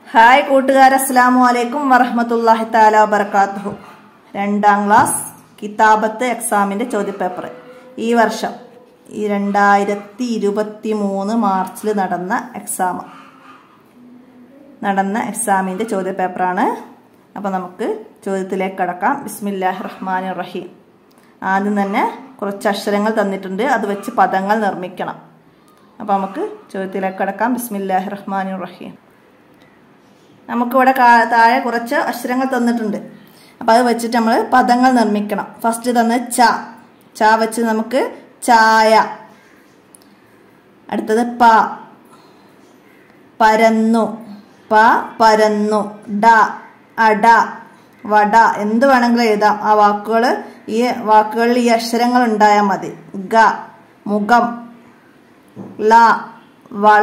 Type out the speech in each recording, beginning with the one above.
hi കൂട്ടുകാർ അസ്സാമു അലൈക്കും വറഹമത്തല്ലാഹി താല വബർക്കാത്തുഹു രണ്ടാം ക്ലാസ് കിതാബത്ത് എക്സാമിന്റെ ചോദ്യപേപ്പർ ഈ വർഷം ഈ രണ്ടായിരത്തി ഇരുപത്തി മൂന്ന് മാർച്ചിൽ നടന്ന എക്സാം നടന്ന എക്സാമിന്റെ ചോദ്യപേപ്പറാണ് അപ്പോൾ നമുക്ക് ചോദ്യത്തിലേക്ക് കടക്കാം ബിസ്മില്ലാഹി റഹ്മാൻ റഹീം ആദ്യം തന്നെ കുറച്ച് അക്ഷരങ്ങൾ തന്നിട്ടുണ്ട് അത് വെച്ച് പദങ്ങൾ നിർമ്മിക്കണം അപ്പോൾ നമുക്ക് ചോദ്യത്തിലേക്ക് കടക്കാം ബിസ്മില്ലാഹി റഹ്മാൻ റഹീം നമുക്കിവിടെ കാ- താഴെ കുറച്ച് അക്ഷരങ്ങൾ തന്നിട്ടുണ്ട് അപ്പോൾ അത് വെച്ചിട്ട് നമ്മൾ പദങ്ങൾ നിർമ്മിക്കണം ഫസ്റ്റ് തന്ന ച ച വെച്ച് നമുക്ക് ചായ അടുത്തത് പ പരന്നു പ പരന്നു ഡ അട വട എന്ത് വേണമെങ്കിലും എഴുതാം ആ വാക്കുകൾ ഈ വാക്കുകളിൽ ഈ അക്ഷരങ്ങൾ ഉണ്ടായാൽ മതി ഗ മുഖം ല വള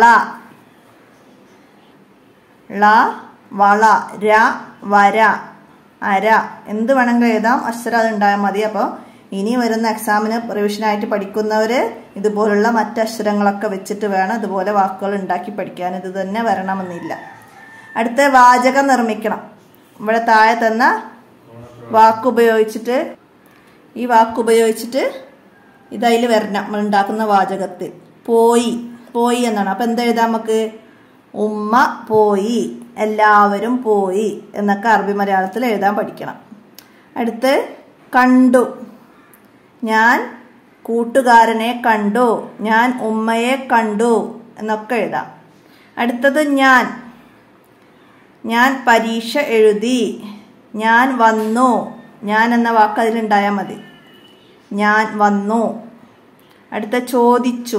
ള വള ര വര അര എന്ത് വേണമെങ്കിലും എഴുതാം അക്ഷരം അത് ഉണ്ടായാൽ മതി അപ്പോൾ ഇനി വരുന്ന എക്സാമിന് റിവിഷനായിട്ട് പഠിക്കുന്നവർ ഇതുപോലുള്ള മറ്റ് അക്ഷരങ്ങളൊക്കെ വെച്ചിട്ട് വേണം ഇതുപോലെ വാക്കുകൾ ഉണ്ടാക്കി പഠിക്കാൻ ഇത് തന്നെ വരണമെന്നില്ല അടുത്ത വാചകം നിർമ്മിക്കണം ഇവിടെ താഴെ തന്ന വാക്ക് ഉപയോഗിച്ചിട്ട് ഈ വാക്ക് ഉപയോഗിച്ചിട്ട് ഇതതിൽ വരണം നമ്മൾ ഉണ്ടാക്കുന്ന വാചകത്തിൽ പോയി പോയി എന്നാണ് അപ്പം എന്താ എഴുതാം നമുക്ക് ഉമ്മ പോയി എല്ലാവരും പോയി എന്നൊക്കെ അറബി മലയാളത്തിൽ എഴുതാൻ പഠിക്കണം അടുത്ത് കണ്ടു ഞാൻ കൂട്ടുകാരനെ കണ്ടു ഞാൻ ഉമ്മയെ കണ്ടു എന്നൊക്കെ എഴുതാം അടുത്തത് ഞാൻ ഞാൻ പരീക്ഷ എഴുതി ഞാൻ വന്നു ഞാൻ എന്ന വാക്ക് അതിലുണ്ടായാൽ മതി ഞാൻ വന്നു അടുത്ത ചോദിച്ചു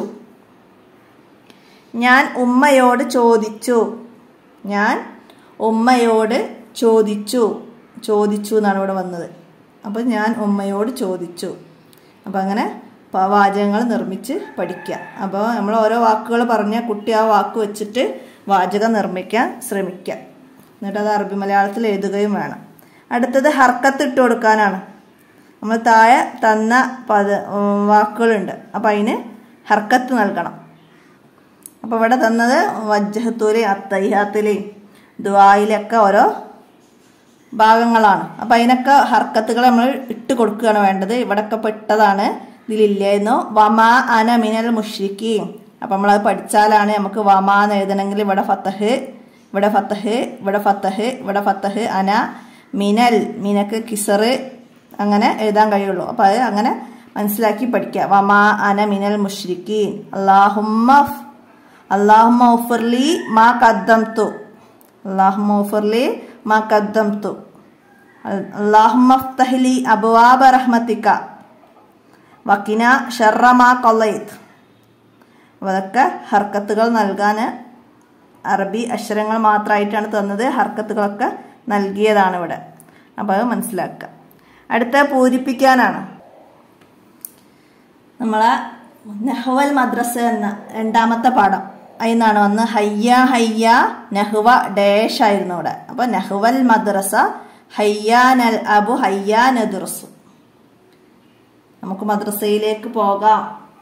ഞാൻ ഉമ്മയോട് ചോദിച്ചു ഞാൻ ഉമ്മയോട് ചോദിച്ചു ചോദിച്ചു എന്നാണ് ഇവിടെ വന്നത് അപ്പോൾ ഞാൻ ഉമ്മയോട് ചോദിച്ചു അപ്പോൾ അങ്ങനെ പ- വാചകങ്ങൾ നിർമ്മിച്ച് പഠിക്കുക അപ്പോൾ നമ്മൾ ഓരോ വാക്കുകൾ പറഞ്ഞ കുട്ടി ആ വാക്ക് വെച്ചിട്ട് വാചകം നിർമ്മിക്കാൻ ശ്രമിക്കുക എന്നിട്ട് അത് അറബി മലയാളത്തിൽ എഴുതുകയും വേണം അടുത്തത് ഹർക്കത്ത് ഇട്ട് കൊടുക്കാനാണ് നമ്മൾ താഴെ തന്ന പദ ഉം, വാക്കുകളുണ്ട് അപ്പം അതിന് ഹർക്കത്ത് നൽകണം അപ്പോൾ ഇവിടെ തന്നത് വജ്ജഹത്തൂലെയും അത്തയ്യാത്തിലെയും ദുവായിലൊക്കെ ഓരോ ഭാഗങ്ങളാണ് അപ്പം അതിനൊക്കെ ഹർക്കത്തുകൾ നമ്മൾ ഇട്ട് കൊടുക്കുകയാണ് വേണ്ടത് ഇവിടെയൊക്കെ പെട്ടതാണ് ഇതിലില്ലായിരുന്നു വമാ അന മിനൽ മുഷ്രിഖീൻ അപ്പം നമ്മളത് പഠിച്ചാലാണ് നമുക്ക് വമാ എന്ന് എഴുതണമെങ്കിൽ ഇവിടെ ഫത്തഹ് ഇവിടെ ഫത്തഹ് ഇവിടെ ഫത്തഹ് ഇവിടെ ഫത്തഹ് അന മിനൽ മിനക്ക് കിസറ് അങ്ങനെ എഴുതാൻ കഴിയുള്ളൂ അപ്പം അത് അങ്ങനെ മനസ്സിലാക്കി പഠിക്കുക വമാ അന മിനൽ മുഷ്രിഖീൻ അള്ളാഹുമ്മ അള്ളാഹുമ്മ ഔഫർലി മാ കദ്ദംതു اللهم اغفر لي ما قدمت اللهم افتح لي أبواب رحمتك وقنا شر ما قضيت അതൊക്കെ ഹർക്കത്തുകൾ നൽകാൻ അറബി അക്ഷരങ്ങൾ മാത്രമായിട്ടാണ് തന്നത് ഹർക്കത്തുകളൊക്കെ നൽകിയതാണ് ഇവിടെ അപ്പോൾ അത് മനസ്സിലാക്കുക അടുത്ത പൂരിപ്പിക്കാനാണ് നമ്മളെ നെഹ്വൽ മദ്രസ എന്ന രണ്ടാമത്തെ പാഠം അതിന്നാണ് വന്ന് ഹയ്യ ഹയ്യ നെഹ്വ ഡേഷ് ആയിരുന്നു ഇവിടെ അപ്പൊ നെഹ്വൽ മദ്രസ ഹയ്യാനൽ അബു ഹയ്യാനദുറസു നമുക്ക് മദ്രസയിലേക്ക് പോകാം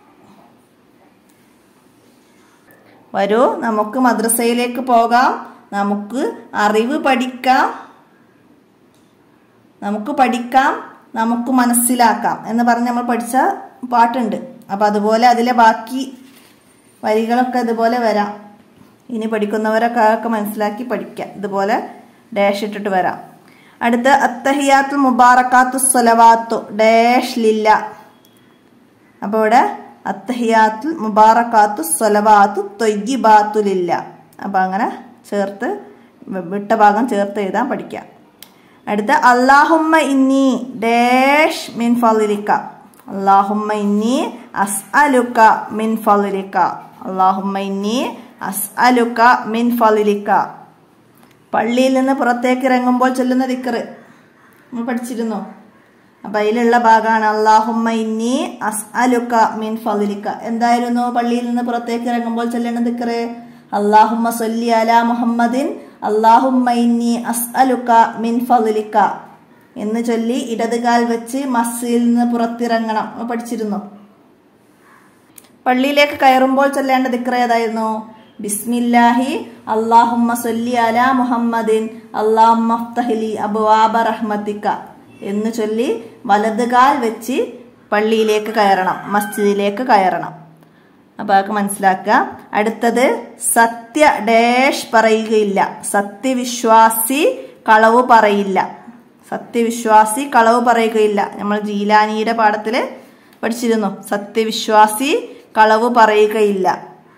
വരൂ നമുക്ക് മദ്രസയിലേക്ക് പോകാം നമുക്ക് അറിവ് പഠിക്കാം നമുക്ക് പഠിക്കാം നമുക്ക് മനസ്സിലാക്കാം എന്ന് പറഞ്ഞ് നമ്മൾ പഠിച്ച പാട്ടുണ്ട് അപ്പം അതുപോലെ അതിലെ ബാക്കി വരികളൊക്കെ ഇതുപോലെ വരാം ഇനി പഠിക്കുന്നവരൊക്കെ അതൊക്കെ മനസ്സിലാക്കി പഠിക്കാം ഇതുപോലെ ഡാഷ് ഇട്ടിട്ട് വരാം അടുത്ത അത്തഹിയാത്തുൽ മുബാറക്കാത്തു സ്വലവാത്തു ഡാഷ് ലില്ല അപ്പോൾ ഇവിടെ അത്തഹിയാത്തുൽ മുബാറക്കാത്തു സ്വലവാത്തു തൊയ്യിബാത്തുലില്ല അപ്പോൾ അങ്ങനെ ചേർത്ത് വിട്ട ഭാഗം ചേർത്ത് എഴുതാൻ പഠിക്കാം അടുത്ത അള്ളാഹുമ്മ ഇന്നി ഡാഷ് മിൻ ഫലിലിക്ക അള്ളാഹുമ്മ ഇന്നി അസ്അലുക മിൻ ഫലിലിക്ക അള്ളാഹുമ്മ ഇന്നി അസ്അലുക മിൻ ഫലിലിക്ക പള്ളിയിൽ നിന്ന് പുറത്തേക്ക് ഇറങ്ങുമ്പോൾ ചൊല്ലുന്ന ദിക്കറ് നമ്മൾ പഠിച്ചിരുന്നു അപ്പം അതിലുള്ള ഭാഗമാണ് അള്ളാഹുമ്മ ഇന്നി അസ്അലുക മിൻ ഫലിലിക്ക എന്തായിരുന്നു പള്ളിയിൽ നിന്ന് പുറത്തേക്ക് ഇറങ്ങുമ്പോൾ ചൊല്ലുന്ന ദിക്കറ് അള്ളാഹുമ്മ സൊല്ലി അല മുഹമ്മദിൻ അള്ളാഹുമ്മ ഇന്നി അസ്അലുക മിൻ ഫലിലിക്ക എന്ന് ചൊല്ലി ഇടതുകാൽ വെച്ച് മസ്ജിദിൽ നിന്ന് പുറത്തിറങ്ങണം നമ്മൾ പഠിച്ചിരുന്നു പള്ളിയിലേക്ക് കയറുമ്പോൾ ചൊല്ലേണ്ട ദിക്ര ഏതായിരുന്നു ബിസ്മില്ലാഹി അള്ളാഹുമ്മ സൊല്ലി അല മുഹമ്മദിൻ അള്ളാഹുലി അബുവാബ റഹ്മത്തിക്ക എന്ന് ചൊല്ലി വലതുകാൽ വെച്ച് പള്ളിയിലേക്ക് കയറണം മസ്ജിദിലേക്ക് കയറണം അപ്പൊ അതൊക്കെ മനസ്സിലാക്കുക അടുത്തത് സത്യ ഡാഷ് പറയുകയില്ല സത്യവിശ്വാസി കളവ് പറയില്ല സത്യവിശ്വാസി കളവ് പറയുകയില്ല നമ്മൾ ജീലാനിയുടെ പാഠത്തിൽ പഠിച്ചിരുന്നു സത്യവിശ്വാസി കളവ് പറയുകയില്ല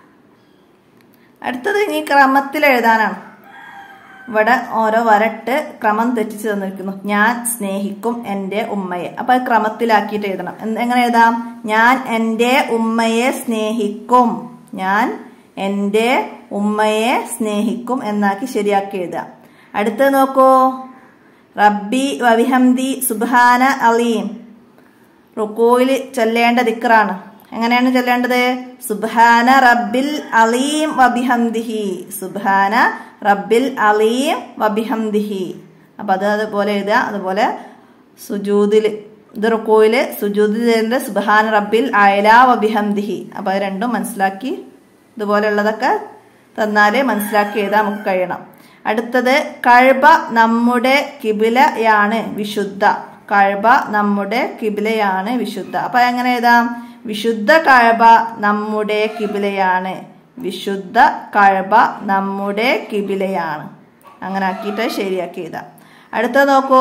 അടുത്തത് ഇനി ക്രമത്തിൽ എഴുതാനാണ് ഇവിടെ ഓരോ വരട്ട് ക്രമം തെറ്റിച്ച് തന്നിരിക്കുന്നു ഞാൻ സ്നേഹിക്കും എൻ്റെ ഉമ്മയെ അപ്പൊ അത് ക്രമത്തിലാക്കിയിട്ട് എഴുതണം എന്ത് എങ്ങനെ എഴുതാം ഞാൻ എൻ്റെ ഉമ്മയെ സ്നേഹിക്കും ഞാൻ എൻ്റെ ഉമ്മയെ സ്നേഹിക്കും എന്നാക്കി ശരിയാക്കി എഴുതാം അടുത്തത് നോക്കൂ റബ്ബി വവിഹംദി സുബാന അലീം റുക്കോയിൽ ചൊല്ലേണ്ട ദിക്റാണ് എങ്ങനെയാണ് ചൊല്ലേണ്ടത് സുബാന റബ്ബിൽ അലീം വബിഹംദിഹി സുബാന റബ്ബിൽ അലീം വബിഹംദിഹി അപ്പൊ അത് അതുപോലെ എഴുതുക അതുപോലെ സുജൂദിൽ ഇത് റുക്കോയില് സുജൂദിൽ ചെയ്യേണ്ട സുബാന റബ്ബിൽ അയല വബിഹംദിഹി അപ്പൊ അത് രണ്ടും മനസ്സിലാക്കി ഇതുപോലെയുള്ളതൊക്കെ തന്നാലേ മനസ്സിലാക്കി എഴുതാൻ നമുക്ക് കഴിയണം അടുത്തത് കഴബ നമ്മുടെ കിബിലയാണ് വിശുദ്ധ കഴബ നമ്മുടെ കിബിലയാണ് വിശുദ്ധ അപ്പൊ എങ്ങനെ എഴുതാം വിശുദ്ധ കഴബ നമ്മുടെ കിബിലയാണ് വിശുദ്ധ കഴബ നമ്മുടെ കിബിലയാണ് അങ്ങനെ ആക്കിയിട്ട് ശരിയാക്കി എഴുതാം അടുത്ത നോക്കൂ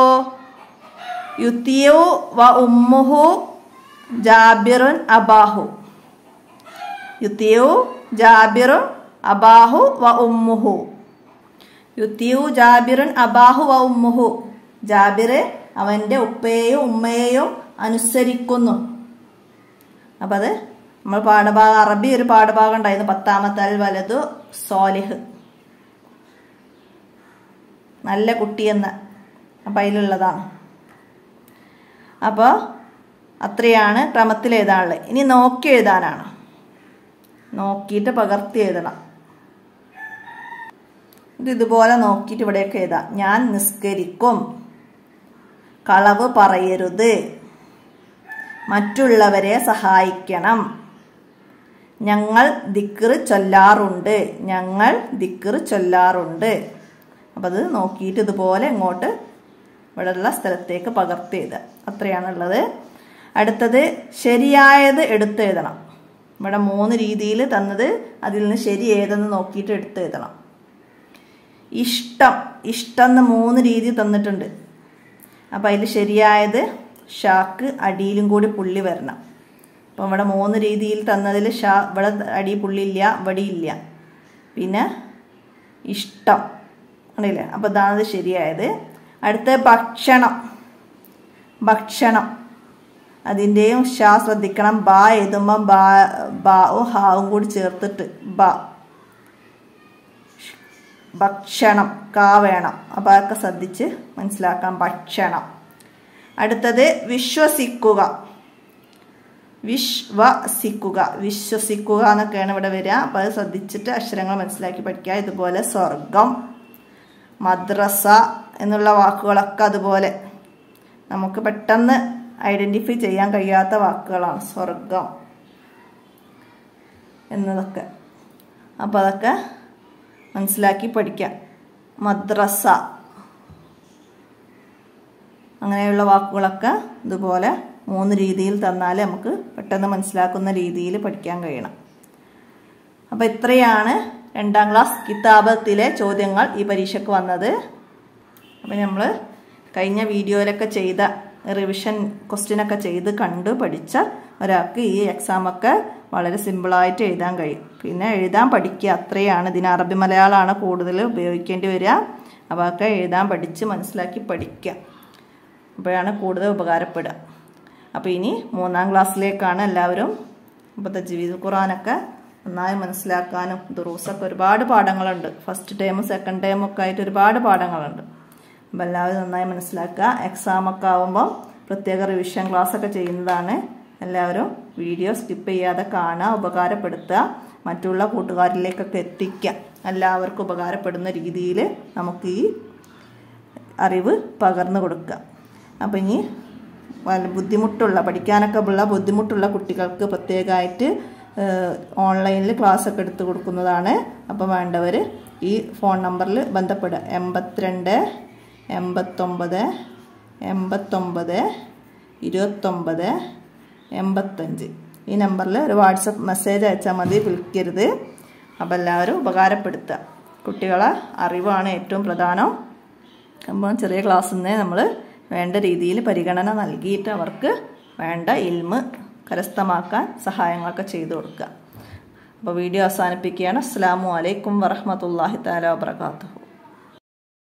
യുത്തിയു വ ഉമ്മുഹു ജാബിറുൻ അബാഹു യുത്തിയു ജാബിറുൻ അബാഹു വ ഉമ്മുഹു യുത്തിയു ജാബിറുൻ അബാഹു വ ഉമ്മുഹു ജാബിർ അവന്റെ ഉപ്പയെയും ഉമ്മയെയും അനുസരിക്കുന്നു അപ്പൊ അത് നമ്മൾ പാഠഭാഗം അറബി ഒരു പാഠഭാഗം ഉണ്ടായിരുന്നു പത്താമത്തെ അൽ വലതു സോലിഹ് നല്ല കുട്ടിയെന്ന് അപ്പം അതിലുള്ളതാണ് അപ്പോൾ അത്രയാണ് ക്രമത്തിൽ എഴുതാനുള്ളത് ഇനി നോക്കി എഴുതാനാണ് നോക്കിയിട്ട് പകർത്തി എഴുതണം ഇത് ഇതുപോലെ നോക്കിയിട്ട് ഇവിടെയൊക്കെ എഴുതാം ഞാൻ നിസ്കരിക്കും കളവ് പറയരുത് മറ്റുള്ളവരെ സഹായിക്കണം ഞങ്ങൾ ദിക്കറ് ചൊല്ലാറുണ്ട് ഞങ്ങൾ ദിക്കറ് ചൊല്ലാറുണ്ട് അപ്പം അത് നോക്കിയിട്ട് ഇതുപോലെ ഇങ്ങോട്ട് ഇവിടെയുള്ള സ്ഥലത്തേക്ക് പകർത്തി എഴുതുക അത്രയാണുള്ളത് അടുത്തത് ശരിയായത് എടുത്ത് എഴുതണം ഇവിടെ മൂന്ന് രീതിയിൽ തന്നത് അതിൽ നിന്ന് ശരി ഏതെന്ന് നോക്കിയിട്ട് എടുത്ത് എഴുതണം ഇഷ്ടം ഇഷ്ടം എന്ന് മൂന്ന് രീതി തന്നിട്ടുണ്ട് അപ്പം അതിൽ ശരിയായത് ഷാക്ക് അടിയിലും കൂടി പുള്ളി വരണം അപ്പം ഇവിടെ മൂന്ന് രീതിയിൽ തന്നതിൽ ഷാ ഇവിടെ അടി പുള്ളി ഇല്ല ഇവിടെ ഇല്ല പിന്നെ ഇഷ്ടം അറിയില്ലേ അപ്പം ഇതാണ് ശരിയായത് അടുത്ത ഭക്ഷണം ഭക്ഷണം അതിൻ്റെയും ഷാ ശ്രദ്ധിക്കണം ബാ എഴുതുമ്പോൾ ബാ ബാവും ഹാവും കൂടി ചേർത്തിട്ട് ബ ഭക്ഷണം കാ വേണം അപ്പോൾ അതൊക്കെ ശ്രദ്ധിച്ച് മനസ്സിലാക്കാം ഭക്ഷണം അടുത്തത് വിശ്വസിക്കുക വിശ്വസിക്കുക വിശ്വസിക്കുക എന്നൊക്കെയാണ് ഇവിടെ വരിക അപ്പോൾ അത് ശ്രദ്ധിച്ചിട്ട് അക്ഷരങ്ങൾ മനസ്സിലാക്കി പഠിക്കുക ഇതുപോലെ സ്വർഗം മദ്രസ എന്നുള്ള വാക്കുകളൊക്കെ അതുപോലെ നമുക്ക് പെട്ടെന്ന് ഐഡൻറ്റിഫൈ ചെയ്യാൻ കഴിയാത്ത വാക്കുകളാണ് സ്വർഗം എന്നതൊക്കെ അപ്പോൾ അതൊക്കെ മനസ്സിലാക്കി പഠിക്കാം മദ്രസ അങ്ങനെയുള്ള വാക്കുകളൊക്കെ ഇതുപോലെ മൂന്ന് രീതിയിൽ തന്നാൽ നമുക്ക് പെട്ടെന്ന് മനസ്സിലാക്കുന്ന രീതിയിൽ പഠിക്കാൻ കഴിയണം അപ്പോൾ ഇത്രയാണ് രണ്ടാം ക്ലാസ് കിതാബത്തിലെ ചോദ്യങ്ങൾ ഈ പരീക്ഷയ്ക്ക് വന്നത് അപ്പം നമ്മൾ കഴിഞ്ഞ വീഡിയോയിലൊക്കെ ചെയ്ത റിവിഷൻ ക്വസ്റ്റ്യനൊക്കെ ചെയ്ത് കണ്ട് പഠിച്ച ഒരാൾക്ക് ഈ എക്സാമൊക്കെ വളരെ സിമ്പിളായിട്ട് എഴുതാൻ കഴിയും പിന്നെ എഴുതാൻ പഠിക്കുക അത്രയാണ് ഇതിന് അറബി മലയാളമാണ് കൂടുതൽ ഉപയോഗിക്കേണ്ടി വരിക അപ്പോൾ അതൊക്കെ എഴുതാൻ പഠിച്ച് മനസ്സിലാക്കി പഠിക്കുക അപ്പോഴാണ് കൂടുതൽ ഉപകാരപ്പെടുക അപ്പോൾ ഇനി മൂന്നാം ക്ലാസ്സിലേക്കാണ് എല്ലാവരും ഇപ്പോഴത്തെ ജീവിത ഖുറാനൊക്കെ നന്നായി മനസ്സിലാക്കാനും ദുറൂസൊക്കെ ഒരുപാട് പാഠങ്ങളുണ്ട് ഫസ്റ്റ് ടൈമും സെക്കൻഡ് ടൈമും ഒക്കെ ആയിട്ട് ഒരുപാട് പാഠങ്ങളുണ്ട് അപ്പോൾ എല്ലാവരും നന്നായി മനസ്സിലാക്കുക എക്സാമൊക്കെ ആകുമ്പോൾ പ്രത്യേക റിവിഷൻ ക്ലാസ് ഒക്കെ ചെയ്യുന്നതാണ് എല്ലാവരും വീഡിയോ സ്കിപ്പ് ചെയ്യാതെ കാണുക ഉപകാരപ്പെടുത്തുക മറ്റുള്ള കൂട്ടുകാരിലേക്കൊക്കെ എത്തിക്കുക എല്ലാവർക്കും ഉപകാരപ്പെടുന്ന രീതിയിൽ നമുക്ക് ഈ അറിവ് പകർന്നു കൊടുക്കുക അപ്പം ഇനി ബുദ്ധിമുട്ടുള്ള പഠിക്കാനൊക്കെ ഉള്ള ബുദ്ധിമുട്ടുള്ള കുട്ടികൾക്ക് പ്രത്യേകമായിട്ട് ഓൺലൈനിൽ ക്ലാസ് ഒക്കെ എടുത്തു കൊടുക്കുന്നതാണ് അപ്പോൾ വേണ്ടവർ ഈ ഫോൺ നമ്പറിൽ ബന്ധപ്പെടുക എൺപത്തിരണ്ട് എൺപത്തൊമ്പത് എൺപത്തൊമ്പത് ഇരുപത്തൊമ്പത് എൺപത്തഞ്ച് ഈ നമ്പറിൽ ഒരു വാട്സപ്പ് മെസ്സേജ് അയച്ചാൽ മതി വിളിക്കരുത് അപ്പോൾ എല്ലാവരും ഉപകാരപ്പെടുത്തുക കുട്ടികളെ അറിവാണ് ഏറ്റവും പ്രധാനം അപ്പോൾ ചെറിയ ക്ലാസ്സിൽ നിന്ന് നമ്മൾ വേണ്ട രീതിയിൽ പരിഗണന നൽകിയിട്ട് അവർക്ക് വേണ്ട ഇൽമ് കരസ്ഥമാക്കാൻ സഹായങ്ങളൊക്കെ ചെയ്തു കൊടുക്കുക അപ്പോൾ വീഡിയോ അവസാനിപ്പിക്കുകയാണ് അസ്സാം വലൈക്കും വറഹമത്തല്ലാഹി താല വാബർക്കാത്തു